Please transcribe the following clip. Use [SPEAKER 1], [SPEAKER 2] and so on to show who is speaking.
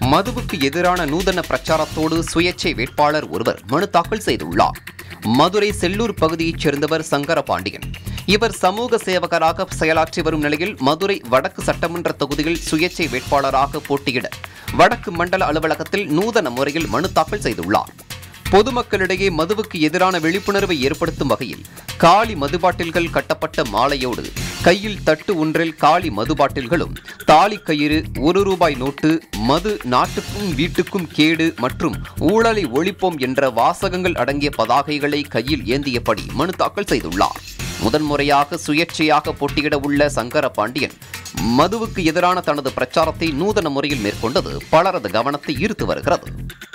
[SPEAKER 1] மதுவுக்கு எதிரான நூதன பிரச்சாரத்தோடு சுயேட்சை வேட்பாளர் ஒருவர் மனு தாக்கல் செய்துள்ளார் மதுரை செல்லூர் பகுதியைச் சேர்ந்தவர் சங்கர பாண்டியன் இவர் சமூக சேவகராக செயலாற்றி வரும் நிலையில் மதுரை வடக்கு சட்டமன்ற தொகுதியில் சுயேட்சை வேட்பாளராக போட்டியிட வடக்கு மண்டல அலுவலகத்தில் நூதன முறையில் மனு தாக்கல் செய்துள்ளார் பொதுமக்களிடையே மதுவுக்கு எதிரான விழிப்புணர்வை ஏற்படுத்தும் வகையில் காலி மது பாட்டில்கள் கட்டப்பட்ட மாலையோடு கையில் தட்டு ஒன்றில் காலி மது பாட்டில்களும் தாலி கயிறு ஒரு ரூபாய் நோட்டு மது நாட்டுக்கும் வீட்டுக்கும் கேடு மற்றும் ஊழலை ஒழிப்போம் என்ற வாசகங்கள் அடங்கிய பதாகைகளை கையில் ஏந்தியபடி மனு தாக்கல் செய்துள்ளார் முதன்முறையாக சுயேட்சையாக போட்டியிட உள்ள சங்கர பாண்டியன் மதுவுக்கு எதிரான தனது பிரச்சாரத்தை நூதன முறையில் மேற்கொண்டது பலரது கவனத்தை ஈர்த்து வருகிறது